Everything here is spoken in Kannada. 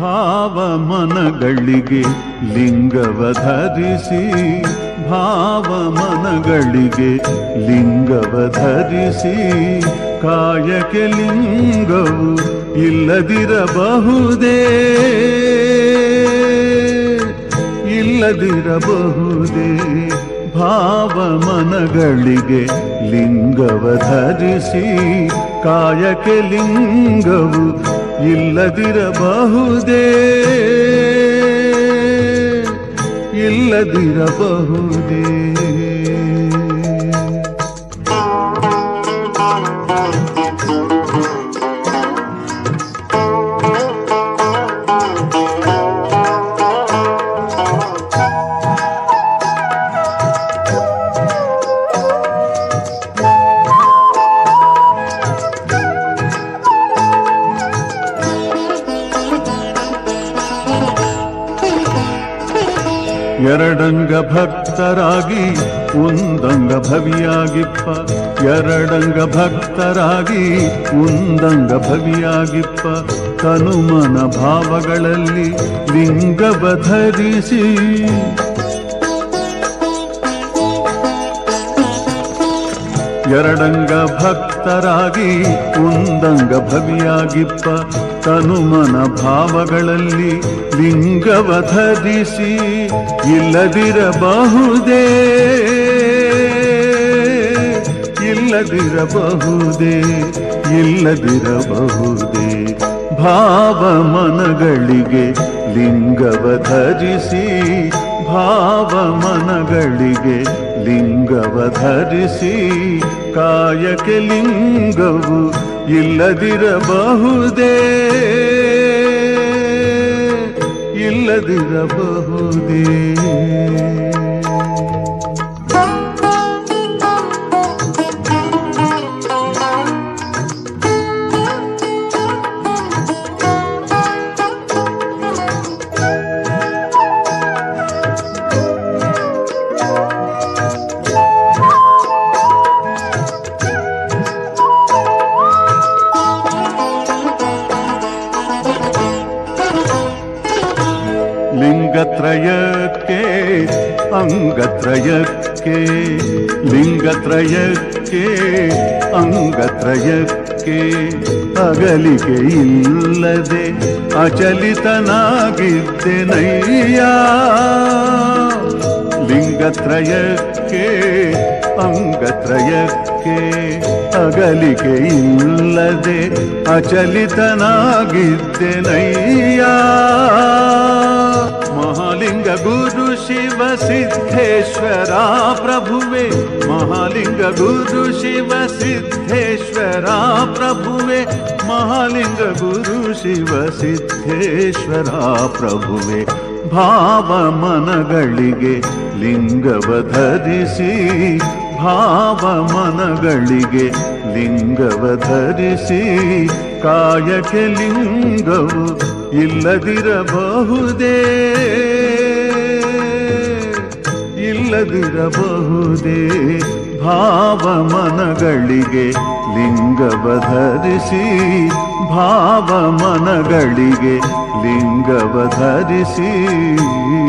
ಭಾವ ಮನಗಳಿಗೆ ಲಿಂಗವ ಧರಿಸಿ ಭಾವ ಮನಗಳಿಗೆ ಲಿಂಗವ ಧರಿಸಿ ಕಾಯಕ್ಕೆ ಲಿಂಗವು ಇಲ್ಲದಿರಬಹುದೇ ಇಲ್ಲದಿರಬಹುದೇ ಭಾವ ಮನಗಳಿಗೆ ಲಿಂಗವ ಧರಿಸಿ ಕಾಯಕ್ಕೆ ಲಿಂಗವು ಇಲ್ಲದಿರಬಹುದೇ ಇಲ್ಲದಿರಬಹುದೇ ಎರಡಂಗ ಭಕ್ತರಾಗಿ ಒಂದಂಗ ಭವಿಯಾಗಿಪ್ಪ ಎರಡಂಗ ಭಕ್ತರಾಗಿ ಒಂದಂಗ ಭವಿಯಾಗಿಪ್ಪ ತನುಮನ ಭಾವಗಳಲ್ಲಿ ಲಿಂಗವ ಧರಿಸಿ ಎರಡಂಗ ಭಕ್ತರಾಗಿ ಒಂದಂಗ ಭವಿಯಾಗಿಪ್ಪ ತನುಮನ ಭಾವಗಳಲ್ಲಿ ಲಿಂಗವ ಧರಿಸಿ ಇಲ್ಲದಿರಬಹುದೇ ಇಲ್ಲದಿರಬಹುದೇ ಇಲ್ಲದಿರಬಹುದೇ ಭಾವ ಮನಗಳಿಗೆ ಲಿಂಗವ ಧರಿಸಿ ಭಾವ ಮನಗಳಿಗೆ ಲಿಂಗವ ಧರಿಸಿ ಕಾಯಕ್ಕೆ ಲಿಂಗವು ಇಲ್ಲದಿರಬಹುದೇ ಇಲ್ಲದಿರಬಹುದೇ ಲಿಂಗತ್ರಯಕ್ಕೆ ಅಂಗತ್ರಯಕ್ಕೆ ಲಿಂಗತ್ರಯಕ್ಕೆ ಅಂಗತ್ರಯಕ್ಕೆ ಅಗಲಿಕೆ ಇಲ್ಲದೆ ಅಚಲಿತನಾಗಿದ್ದೆನಯ್ಯ ಲಿಂಗತ್ರಯಕ್ಕೆ ಅಂಗತ್ರಯಕ್ಕೆ ಅಗಲಿಕೆ ಇಲ್ಲದೆ ಅಚಲಿತನಾಗಿದ್ದೆನಯ್ಯ ಮಹಾಲಿಂಗ ಗುರು ಶಿವ ಸಿದ್ಧೇಶ್ವರ ಪ್ರಭುವೆ ಮಹಾಲಿಂಗ ಗುರು ಶಿವ ಸಿದ್ಧೇಶ್ವರ ಪ್ರಭುವೆ ಮಹಾಲಿಂಗ ಗುರು ಶಿವ ಸಿದ್ಧೇಶ್ವರ ಪ್ರಭುವೆ ಭಾವ ಮನಗಳಿಗೆ ಲಿಂಗವ ಧರಿಸಿ ಭಾವ ಮನಗಳಿಗೆ ಲಿಂಗವ ಧರಿಸಿ ಕಾಯಕ್ಕೆ ಲಿಂಗವು ಇಲ್ಲದಿರಬಹುದೇ ಇಲ್ಲದಿರಬಹುದೇ ಭಾವ ಮನಗಳಿಗೆ ಲಿಂಗವ ಧರಿಸಿ ಭಾವ ಮನಗಳಿಗೆ ಲಿಂಗವ ಧರಿಸಿ